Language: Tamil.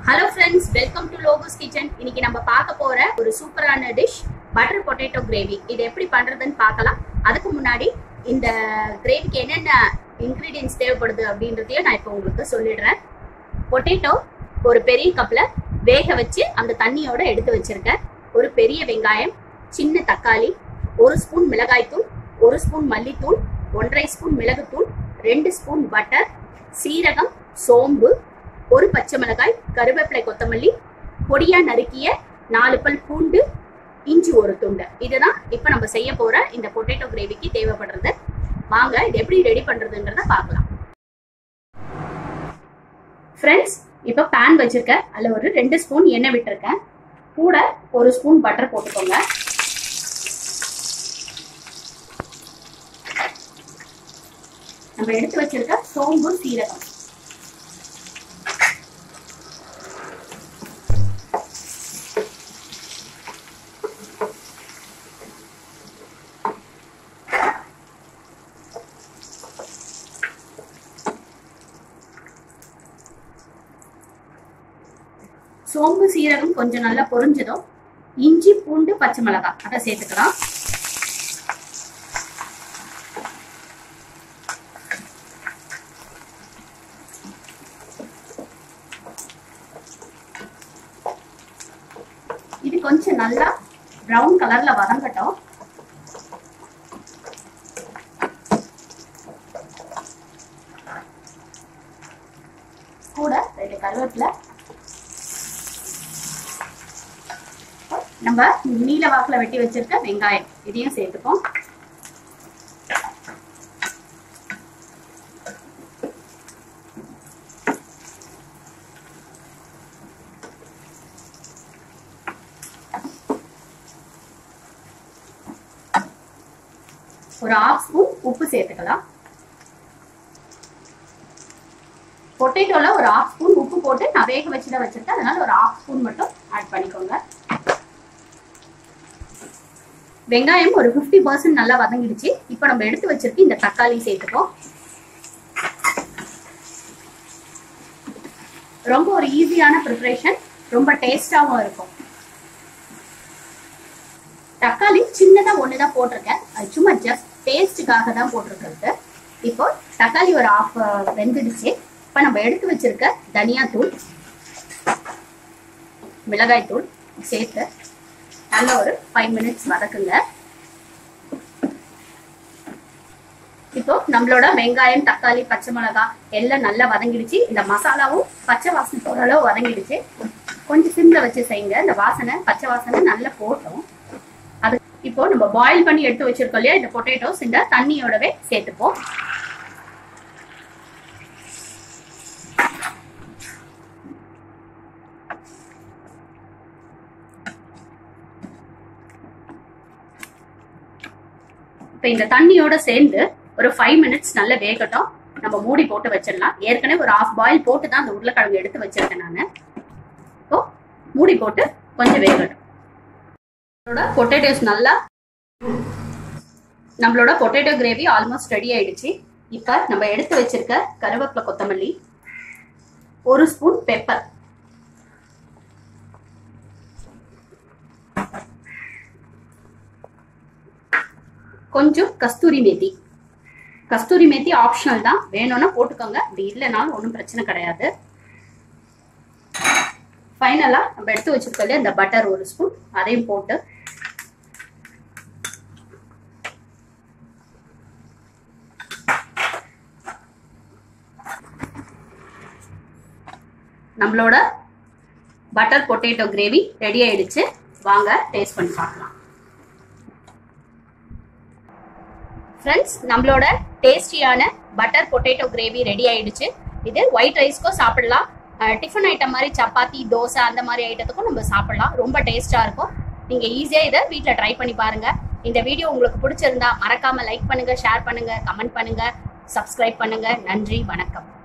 ஹலோ ஃப்ரெண்ட்ஸ் வெல்கம் டு லோகோஸ் கிச்சன் இன்னைக்கு நம்ம பார்க்க போற ஒரு சூப்பரான டிஷ் பட்டர் பொட்டேட்டோ கிரேவி இது எப்படி பண்றதுன்னு பார்க்கலாம் அதுக்கு முன்னாடி இந்த கிரேவிக்கு என்னென்ன இன்கிரீடியன்ஸ் தேவைப்படுது அப்படின்றதையும் நான் இப்போ உங்களுக்கு சொல்லிடுறேன் பொட்டேட்டோ ஒரு பெரிய கப்ல வேக வச்சு அந்த தண்ணியோட எடுத்து வச்சிருக்கேன் ஒரு பெரிய வெங்காயம் சின்ன தக்காளி ஒரு ஸ்பூன் மிளகாய்த்தூள் ஒரு ஸ்பூன் மல்லித்தூள் ஒன்றரை ஸ்பூன் மிளகுத்தூள் ரெண்டு ஸ்பூன் பட்டர் சீரகம் சோம்பு ஒரு பச்சை மிளகாய் கருவேப்பிலை கொத்தமல்லி பொடியா நறுக்கிய நாலு பல் பூண்டு இஞ்சி ஒரு துண்டு இதுதான் இப்ப நம்ம செய்ய போற இந்த பொட்டேட்டோ கிரேவிக்கு தேவைப்படுறது வாங்க இது எப்படி ரெடி பண்றதுன்றத பார்க்கலாம் ஃப்ரெண்ட்ஸ் இப்போ பேன் வச்சிருக்கேன் அதில் ஒரு ரெண்டு ஸ்பூன் எண்ணெய் விட்டுருக்கேன் கூட ஒரு ஸ்பூன் பட்டர் போட்டுக்கோங்க நம்ம எடுத்து வச்சிருக்க சோம்பு சீரகம் சோம்பு சீரகம் கொஞ்சம் நல்லா பொரிஞ்சதும் இஞ்சி பூண்டு பச்சை மிளகாய் அதை சேர்த்துக்கலாம் இது கொஞ்சம் நல்லா ப்ரௌன் கலர்ல வதங்கட்டும் கூட ரெண்டு கருவேப்பிலை நம்ம நீல வாக்குல வெட்டி வச்சிருக்க வெங்காயம் இதையும் சேர்த்துப்போம் ஒரு ஆஃப் ஸ்பூன் உப்பு சேர்த்துக்கலாம் பொட்டேட்டோல ஒரு ஆஃப் ஸ்பூன் உப்பு போட்டு நான் வேக வச்சு தான் வச்சிருக்கேன் அதனால ஒரு ஆஃப் ஸ்பூன் மட்டும் ஆட் பண்ணிக்கோங்க வெங்காயம் ஒரு ஃபிஃப்டி பர்சன்ட் நல்லா வதங்கிடுச்சு இப்போ நம்ம எடுத்து வச்சிருக்க இந்த தக்காளி சேர்த்துப்போம் ரொம்ப ஒரு ஈஸியான ப்ரிப்பரேஷன் ரொம்ப டேஸ்டாகவும் இருக்கும் தக்காளி சின்னதா ஒண்ணுதான் போட்டிருக்கேன் அது சும்மா ஜஸ்ட் டேஸ்ட்டுக்காக தான் போட்டிருக்கிறது இப்போ தக்காளி ஒரு ஆஃப் வெந்துடுச்சு இப்போ நம்ம எடுத்து வச்சிருக்க தனியாத்தூள் மிளகாய் தூள் சேர்த்து நல்ல ஒரு ஃபைவ் மினிட்ஸ் வதக்குங்க இப்போ நம்மளோட வெங்காயம் தக்காளி பச்சை மிளகாய் எல்லாம் நல்லா வதங்கிடுச்சு இந்த மசாலாவும் பச்சை வாசனை போற அளவு வதங்கிடுச்சு கொஞ்சம் சிம்ல வச்சு செய்யுங்க இந்த வாசனை பச்சை வாசனை நல்லா போட்டோம் அது இப்போ நம்ம பாயில் பண்ணி எடுத்து வச்சிருக்கோம் இல்லையா இந்த பொட்டேட்டோஸ் இந்த தண்ணியோடவே சேர்த்துப்போம் இப்போ இந்த தண்ணியோட சேர்ந்து ஒரு ஃபைவ் மினிட்ஸ் நல்லா வேகட்டும் நம்ம மூடி போட்டு வச்சிடலாம் ஏற்கனவே ஒரு ஆஃப் பாயில் போட்டு தான் அந்த உருளைக்கிழங்கு எடுத்து வச்சிருக்கேன் நான் இப்போ மூடி போட்டு கொஞ்சம் வேகட்டும் நம்மளோட பொட்டேட்டோஸ் நல்லா நம்மளோட பொட்டேட்டோ கிரேவி ஆல்மோஸ்ட் ரெடி ஆயிடுச்சு இப்போ நம்ம எடுத்து வச்சிருக்க கருவேப்பிலை கொத்தமல்லி ஒரு ஸ்பூன் பெப்பர் கொஞ்சம் கஸ்தூரி மேத்தி கஸ்தூரி மேத்தி ஆப்ஷனல் தான் வேணும்னா போட்டுக்கோங்க அப்படி இல்லைனாலும் ஒன்றும் பிரச்சனை கிடையாது ஃபைனலா நம்ம எடுத்து வச்சிருக்கோம் இல்லையா இந்த பட்டர் ஒரு ஸ்பூன் அதையும் போட்டு நம்மளோட பட்டர் பொட்டேட்டோ கிரேவி ரெடி ஆயிடுச்சு வாங்க டேஸ்ட் பண்ணி பார்க்கலாம் ஃப்ரெண்ட்ஸ் நம்மளோட டேஸ்டியான பட்டர் பொட்டேட்டோ கிரேவி ரெடி ஆயிடுச்சு இது ஒயிட் ரைஸ்க்கும் சாப்பிடலாம் டிஃபன் ஐட்டம் மாதிரி சப்பாத்தி தோசை அந்த மாதிரி ஐட்டத்துக்கும் நம்ம சாப்பிடலாம் ரொம்ப டேஸ்டா இருக்கும் நீங்க ஈஸியா இதை வீட்டில் ட்ரை பண்ணி பாருங்க இந்த வீடியோ உங்களுக்கு பிடிச்சிருந்தா மறக்காம லைக் பண்ணுங்க ஷேர் பண்ணுங்க கமெண்ட் பண்ணுங்க சப்ஸ்கிரைப் பண்ணுங்க நன்றி வணக்கம்